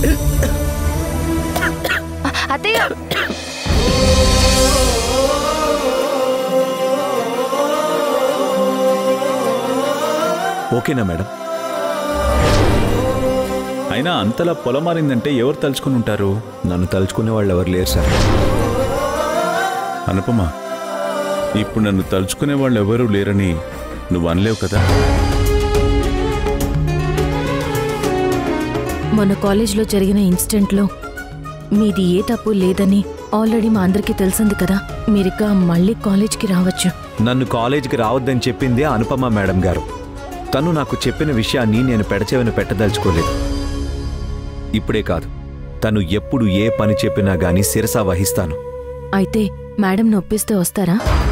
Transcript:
అత్తయ్య ఓకేనా మేడం అయినా అంతలా పొలం మారిందంటే ఎవరు తలుచుకుని ఉంటారు నన్ను తలుచుకునే వాళ్ళు ఎవరు లేరు సార్ అనుపమ ఇప్పుడు నన్ను తలుచుకునే వాళ్ళు ఎవరూ లేరని నువ్వు అనలేవు కదా మన కాలేజ్లో జరిగిన ఇన్సిడెంట్లో మీది ఏ తప్పు లేదని ఆల్రెడీ మా అందరికీ తెలిసింది కదా మీరిక మళ్ళీ కాలేజ్కి రావచ్చు నన్ను కాలేజీకి రావద్దని చెప్పింది ఆ అనుపమ మేడం గారు తను నాకు చెప్పిన విషయాన్ని నేను పెడచెవిన పెట్టదలుచుకోలేదు ఇప్పుడే కాదు తను ఎప్పుడు ఏ పని చెప్పినా గానీ శిరసా వహిస్తాను అయితే మేడం నొప్పిస్తే వస్తారా